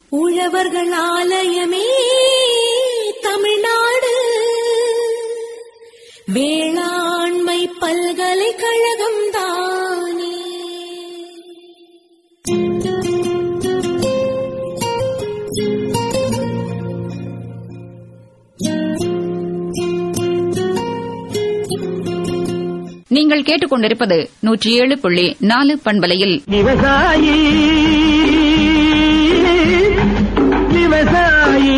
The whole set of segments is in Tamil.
உழவர்கள் ஆலயமே தமிழ்நாடு வேளாண்மை பல்கலைக்கழகம் தானே நீங்கள் கேட்டுக்கொண்டிருப்பது நூற்றி ஏழு புள்ளி நாலு பண்பலையில் விவசாயி விவசாயி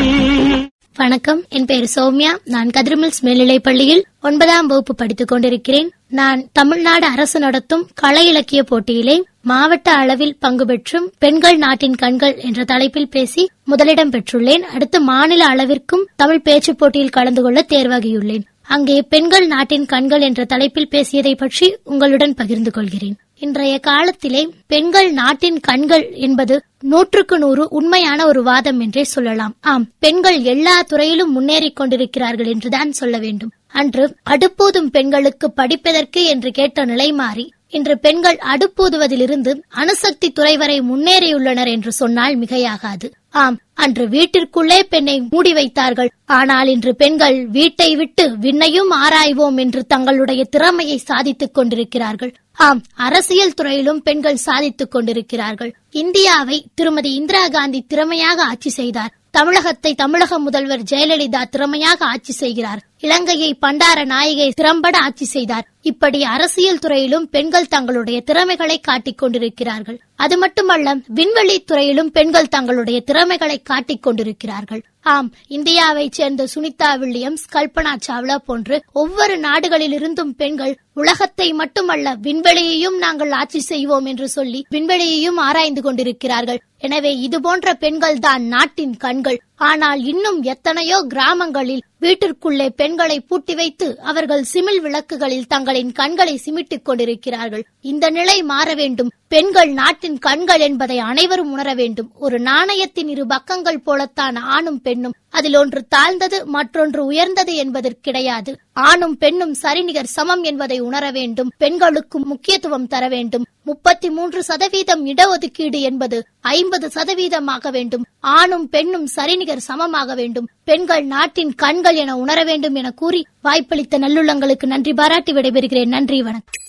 வணக்கம் என் பெயர் சௌமியா நான் கதிர்மில்ஸ் மேல்நிலைப் பள்ளியில் ஒன்பதாம் வகுப்பு படித்துக் கொண்டிருக்கிறேன் நான் தமிழ்நாடு அரசு நடத்தும் கலை இலக்கிய போட்டியிலே மாவட்ட அளவில் பங்கு பெற்றும் பெண்கள் நாட்டின் கண்கள் என்ற தலைப்பில் பேசி முதலிடம் பெற்றுள்ளேன் அடுத்து மாநில அளவிற்கும் தமிழ் பேச்சுப் போட்டியில் கலந்து கொள்ள தேர்வாகியுள்ளேன் அங்கே பெண்கள் நாட்டின் கண்கள் என்ற தலைப்பில் பேசியதை பற்றி உங்களுடன் பகிர்ந்து கொள்கிறேன் இன்றைய காலத்திலே பெண்கள் நாட்டின் கண்கள் என்பது நூற்றுக்கு நூறு உண்மையான ஒரு வாதம் என்றே சொல்லலாம் ஆம் பெண்கள் எல்லா துறையிலும் முன்னேறிக் கொண்டிருக்கிறார்கள் என்றுதான் சொல்ல வேண்டும் அன்று அடுப்பூதும் பெண்களுக்கு படிப்பதற்கு என்று கேட்ட நிலை மாறி இன்று பெண்கள் அடுப்பூதுவதிலிருந்து அணுசக்தி துறை வரை முன்னேறியுள்ளனர் என்று சொன்னால் மிகையாகாது ஆம் அன்று வீட்டிற்குள்ளே பெண்ணை மூடி வைத்தார்கள் ஆனால் இன்று பெண்கள் வீட்டை விட்டு விண்ணையும் ஆராய்வோம் என்று தங்களுடைய திறமையை சாதித்துக் கொண்டிருக்கிறார்கள் ஆம் அரசியல் துறையிலும் பெண்கள் சாதித்துக் கொண்டிருக்கிறார்கள் இந்தியாவை திருமதி இந்திரா காந்தி திறமையாக ஆட்சி செய்தார் தமிழகத்தை தமிழக முதல்வர் ஜெயலலிதா திறமையாக ஆட்சி செய்கிறார் இலங்கையை பண்டார நாயகை திறம்பட ஆட்சி செய்தார் இப்படி அரசியல் துறையிலும் பெண்கள் தங்களுடைய திறமைகளை காட்டிக் கொண்டிருக்கிறார்கள் அது மட்டுமல்ல விண்வெளி துறையிலும் பெண்கள் தங்களுடைய திறமைகளை காட்டிக் கொண்டிருக்கிறார்கள் ஆம் இந்தியாவைச் சேர்ந்த சுனிதா வில்லியம்ஸ் கல்பனா சாவ்லா போன்று ஒவ்வொரு நாடுகளிலிருந்தும் பெண்கள் உலகத்தை மட்டுமல்ல விண்வெளியையும் நாங்கள் ஆட்சி செய்வோம் என்று சொல்லி விண்வெளியையும் ஆராய்ந்து கொண்டிருக்கிறார்கள் எனவே இது போன்ற பெண்கள் தான் நாட்டின் கண்கள் ஆனால் இன்னும் எத்தனையோ கிராமங்களில் வீட்டிற்குள்ளே பெண்களை பூட்டி வைத்து அவர்கள் சிமிழ் விளக்குகளில் தங்களின் கண்களை சிமிட்டிக் கொண்டிருக்கிறார்கள் இந்த நிலை மாற வேண்டும் பெண்கள் நாட்டின் கண்கள் என்பதை அனைவரும் உணர வேண்டும் ஒரு நாணயத்தின் இரு பக்கங்கள் போலத்தான் ஆணும் பெண்ணும் அதில் ஒன்று தாழ்ந்தது மற்றொன்று உயர்ந்தது என்பதற்கிடையாது ஆணும் பெண்ணும் சரிநிகர் சமம் என்பதை உணர வேண்டும் பெண்களுக்கு முக்கியத்துவம் தர வேண்டும் முப்பத்தி மூன்று சதவீதம் இடஒதுக்கீடு என்பது ஐம்பது சதவீதமாக வேண்டும் ஆணும் பெண்ணும் சரிநிகர் சமமாக வேண்டும் பெண்கள் நாட்டின் கண்கள் என உணர வேண்டும் என கூறி வாய்ப்பளித்த நல்லுள்ளங்களுக்கு நன்றி பாராட்டி விடைபெறுகிறேன் நன்றி வணக்கம்